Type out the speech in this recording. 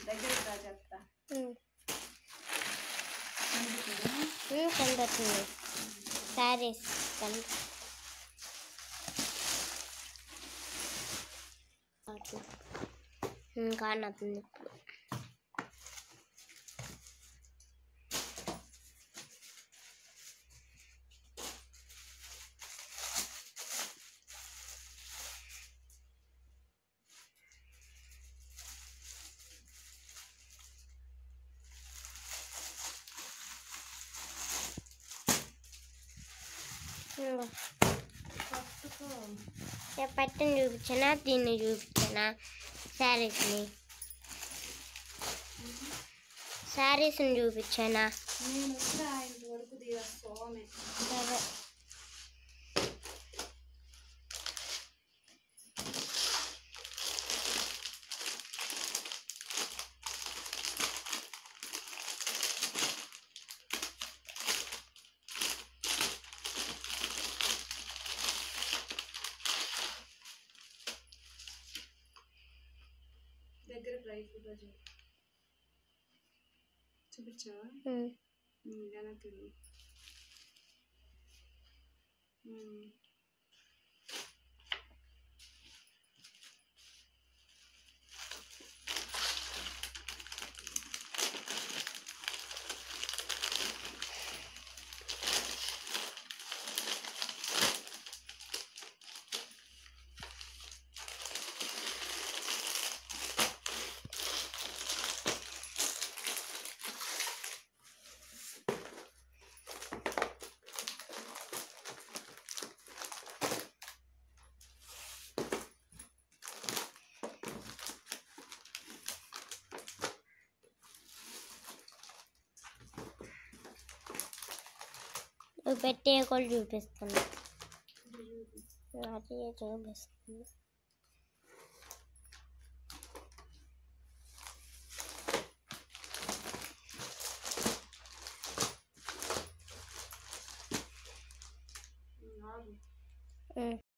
దగ్గరికి రా చెప్తా కనబడుతుంది శారీస్ కన్ కానవుతుంది ఇప్పుడు ఇంగో. పట్టుకో ఏ పట్టుని చూపించానా దీన్ని చూపించానా శారీస్ని శారీస్ని చూపించానా నేను వస్తే ఆయన వరకు దిగా సోమే సరే దగ్గరకు రా ఈ ఫోటో చూ చూపించావా ఉమ్. ఉమ్, వెనక్కి వెళ్ళు. ఉమ్. నువ్వు పెట్టే కూడా చూపిస్తున్నా అది చూపిస్తుంది ఉమ్, ఆగు. ఉమ్.